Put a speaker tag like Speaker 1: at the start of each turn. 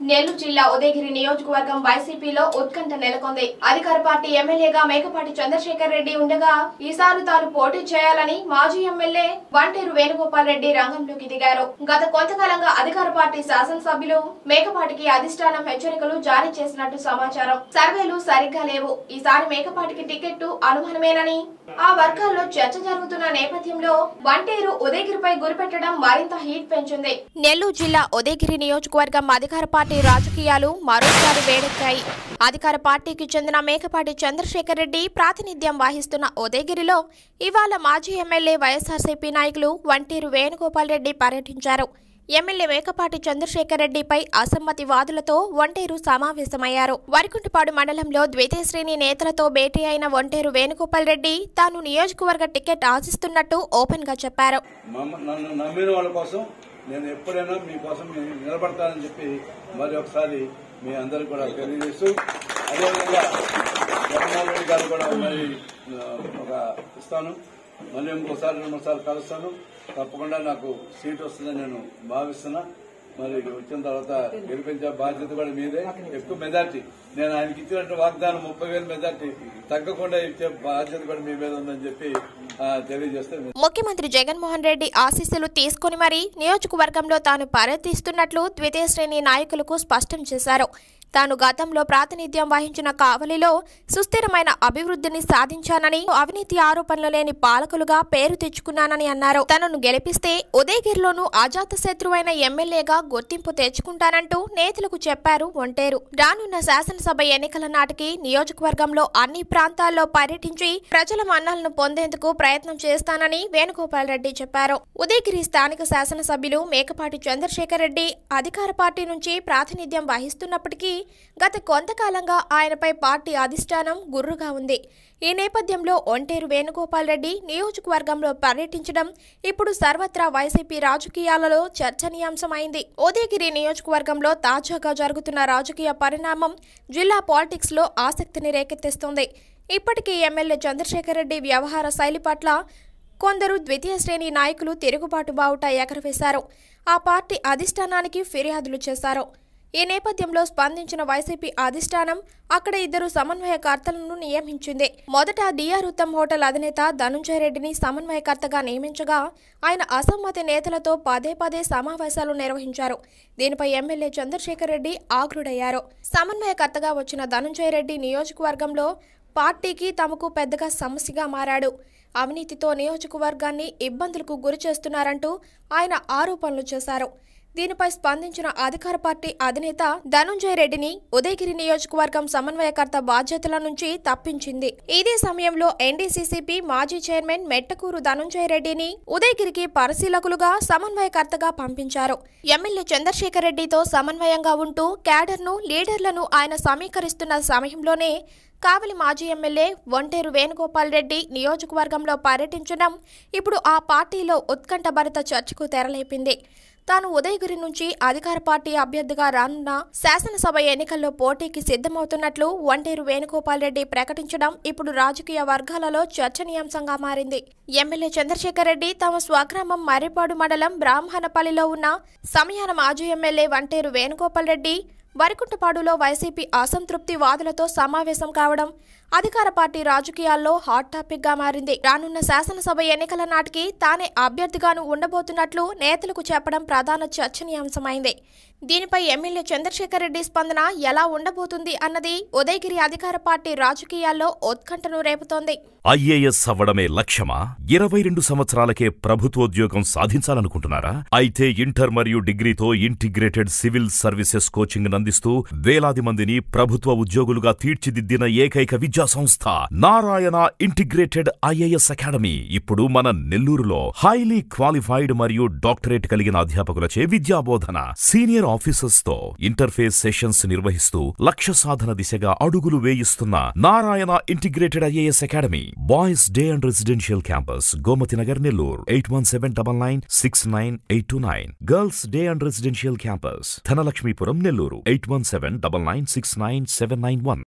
Speaker 1: నెల్లూరు జిల్లా ఉదయగిరి నియోజకవర్గం వైసీపీలో ఉత్కంఠ నెలకొంది అధికార పార్టీ ఎమ్మెల్యేగా మేకపాటి చంద్రశేఖర్ రెడ్డి ఉండగా ఈసారి తాను పోటీ చేయాలని మాజీ ఎమ్మెల్యే వంటేరు వేణుగోపాల్ రెడ్డి రంగంలోకి దిగారు గత కొంతకాలంగా అధికార పార్టీ శాసనసభ్యులు మేకపాటికి అధిష్టానం హెచ్చరికలు జారీ చేసినట్టు సమాచారం సర్వేలు సరిగ్గా లేవు ఈసారి మేకపాటికి టికెట్టు అనుమానమేనని ఆ వర్గాల్లో చర్చ జరుగుతున్న నేపథ్యంలో వంటేరు ఉదయగిరిపై గురిపెట్టడం మరింత హీట్ పెంచింది నెల్లూరు జిల్లా ఉదయగిరి నియోజకవర్గం అధికార పార్టీ రాజకీయాలు మరోసారి వేడెక్కాయి అధికార పార్టీకి చెందిన మేకపాటి చంద్రశేఖర్ రెడ్డి ప్రాతినిధ్యం వహిస్తున్న ఉదయగిరిలో ఇవాళ మాజీ ఎమ్మెల్యే వైఎస్ఆర్సీపీ నాయకులు వంటేరు వేణుగోపాల్ రెడ్డి పర్యటించారు ఎమ్మెల్యే మేకపాటి చంద్రశేఖర్ రెడ్డిపై అసమ్మతి వాదులతో ఒంటేరు సమావేశమయ్యారు వరికుంటపాడు మండలంలో ద్వితీయ శ్రేణి నేతలతో భేటీ అయిన ఒంటేరు వేణుగోపాల్ రెడ్డి తాను నియోజకవర్గ టికెట్ ఆశిస్తున్నట్టు ఓపెన్ గా చెప్పారు
Speaker 2: మమ్మ- నన్ను నమ్మిన వాళ్ళ కోసం నేను ఎప్పుడైనా మీకోసం నేను నిలబడతానని చెప్పి మరి ఒకసారి మీ అందరికి కూడా తెలియజేస్తూ అదేవిధంగా జగన్మోహన్ రెడ్డి గారు కూడా మరి ఆ, ఒక ఇస్తాను మళ్ళీ ఇంకోసారి రెండు మూడు సార్లు కలుస్తాను తప్పకుండా నాకు సీట్ వస్తుందని నేను భావిస్తున్నా మరి వచ్చిన తర్వాత గెలిపించే బాధ్యత కూడా మీదే ఎక్కువ మెజార్టీ నేను ఆయనకి ఇచ్చినట్టు వాగ్దానం ముప్పై వేల మెజార్టీ తగ్గకుండా ఇచ్చే బాధ్యత కూడా మీ మీద ఉందని చెప్పి ఆ, తెలియజేస్తే
Speaker 1: ముఖ్యమంత్రి జగన్మోహన్ రెడ్డి ఆశీస్సులు తీసుకుని మరీ నియోజకవర్గంలో తాను పర్యటిస్తున్నట్లు ద్వితీయ శ్రేణి నాయకులకు స్పష్టం చేశారు తాను గతంలో ప్రాతినిధ్యం వహించిన కావలిలో సుస్థిరమైన అభివృద్ధిని సాధించానని అవినీతి ఆరోపణలు లేని పాలకులుగా పేరు తెచ్చుకున్నానని అన్నారు తనను గెలిపిస్తే ఉదయగిరిలోనూ అజాత శత్రువైన ఎమ్మెల్యేగా గుర్తింపు తెచ్చుకుంటానంటూ నేతలకు చెప్పారు ఒంటేరు రానున్న శాసనసభ ఎన్నికల నాటికి నియోజకవర్గంలో అన్ని ప్రాంతాల్లో పర్యటించి ప్రజల మన్నలను పొందేందుకు ప్రయత్నం చేస్తానని వేణుగోపాల్ రెడ్డి చెప్పారు ఉదయగిరి స్థానిక శాసనసభ్యులు మేకపాటి చంద్రశేఖర్ రెడ్డి అధికార పార్టీ నుంచి ప్రాతినిధ్యం వహిస్తున్నప్పటికీ గత కొంతకాలంగా ఆయనపై పార్టీ అధిష్టానం గుర్రుగా ఉంది ఈ నేపథ్యంలో ఒంటేరు వేణుగోపాల్ రెడ్డి నియోజకవర్గంలో పర్యటించడం ఇప్పుడు సర్వత్రా వైసీపీ రాజకీయాలలో చర్చనీయాంశమైంది ఉదయగిరి నియోజకవర్గంలో తాజాగా జరుగుతున్న రాజకీయ పరిణామం జిల్లా పాలిటిక్స్ లో ఆసక్తిని రేకెత్తిస్తుంది ఇప్పటికీ ఎమ్మెల్యే చంద్రశేఖర్ రెడ్డి వ్యవహార శైలి పట్ల కొందరు ద్వితీయ శ్రేణి నాయకులు తిరుగుబాటు బావుట ఎగరవేశారు ఆ పార్టీ అధిష్టానానికి ఫిర్యాదులు చేశారు ఈ నేపథ్యంలో స్పందించిన వైసీపీ అధిష్టానం అక్కడ ఇద్దరు సమన్వయకర్తలను నియమించింది మొదట డిఆర్ ఉత్తమ్ హోటల్ అధినేత ధనుంజయ రెడ్డిని సమన్వయకర్తగా నియమించగా ఆయన అసమ్మతి నేతలతో పదే పదే సమావేశాలు నిర్వహించారు దీనిపై ఎమ్మెల్యే చంద్రశేఖర్ రెడ్డి ఆగ్రుడయ్యారు సమన్వయకర్తగా వచ్చిన ధనుంజయ రెడ్డి నియోజకవర్గంలో పార్టీకి తమకు పెద్దగా సమస్యగా మారాడు అవినీతితో నియోజకవర్గాన్ని ఇబ్బందులకు గురి చేస్తున్నారంటూ ఆయన ఆరోపణలు చేశారు దీనిపై స్పందించిన అధికార పార్టీ అధినేత ధనుంజయ రెడ్డిని ఉదయగిరి నియోజకవర్గం సమన్వయకర్త బాధ్యతల నుంచి తప్పించింది ఇదే సమయంలో ఎన్డీసీసీపీ మాజీ చైర్మన్ మెట్టకూరు ధనుంజయ రెడ్డిని ఉదయగిరికి పరిశీలకులుగా సమన్వయకర్తగా పంపించారు ఎమ్మెల్యే చంద్రశేఖర్ రెడ్డితో సమన్వయంగా ఉంటూ క్యాడర్ను లీడర్లను ఆయన సమీకరిస్తున్న సమయంలోనే కావలి మాజీ ఎమ్మెల్యే ఒంటేరు వేణుగోపాల్ రెడ్డి నియోజకవర్గంలో పర్యటించడం ఇప్పుడు ఆ పార్టీలో ఉత్కంఠభరిత చర్చకు తెరలేపింది తాను ఉదయగిరి నుంచి అధికార పార్టీ అభ్యర్థిగా రానున్న శాసనసభ ఎన్నికల్లో పోటీకి సిద్ధమవుతున్నట్లు ఒంటేరు వేణుగోపాల్ రెడ్డి ప్రకటించడం ఇప్పుడు రాజకీయ వర్గాలలో చర్చనీయాంశంగా మారింది ఎమ్మెల్యే చంద్రశేఖర్ రెడ్డి తమ స్వగ్రామం మర్రిపాడు మండలం బ్రాహ్మణపల్లిలో ఉన్న సమయాన మాజీ ఎమ్మెల్యే వంటేరు వేణుగోపాల్ రెడ్డి వరికుంటపాడులో వైసీపీ అసంతృప్తి వాదులతో సమావేశం కావడం అధికార పార్టీ రాజకీయాల్లో హాట్ టాపిక్ గా మారింది రానున్న శాసనసభ ఎన్నికల నాటికి తానే అభ్యర్థిగాను ఉండబోతున్నట్లు నేతలకు చెప్పడం ప్రధాన చర్చనీయాంశమైంది దీనిపై ఎమ్మెల్యే చంద్రశేఖర్ రెడ్డి స్పందన ఎలా ఉండబోతుంది అన్నది ఉదయగిరి అధికార పార్టీ రాజకీయాల్లో ఉత్కంఠను రేపుతోంది
Speaker 3: ఐఏఎస్ అవ్వడమే లక్ష్యమా ఇరవై రెండు సంవత్సరాలకే ప్రభుత్వోద్యోగం సాధించాలనుకుంటున్నారా అయితే ఇంటర్ మరియు డిగ్రీతో ఇంటిగ్రేటెడ్ సివిల్ సర్వీసెస్ కోచింగ్ అందిస్తూ వేలాది మందిని ప్రభుత్వ ఉద్యోగులుగా తీర్చిదిద్దిన ఏకైక విద్యా సంస్థ నారాయణ ఇంటిగ్రేటెడ్ ఐఏఎస్ అకాడమీ ఇప్పుడు మన నెల్లూరులో హైలీ క్వాలిఫైడ్ మరియు డాక్టరేట్ కలిగిన అధ్యాపకులచే విద్యాబోధన సీనియర్ ఆఫీసర్స్ తో ఇంటర్ఫేస్ సెషన్స్ నిర్వహిస్తూ లక్ష్య సాధన దిశగా అడుగులు వేయిస్తున్న Narayana integrated IAS academy boys day and residential campus Gomathi Nagar Nellore eight one seven double nine six nine eight two nine girls day and residential campus Dhanalakshmipuram Nellore eight one seven double nine six nine seven nine one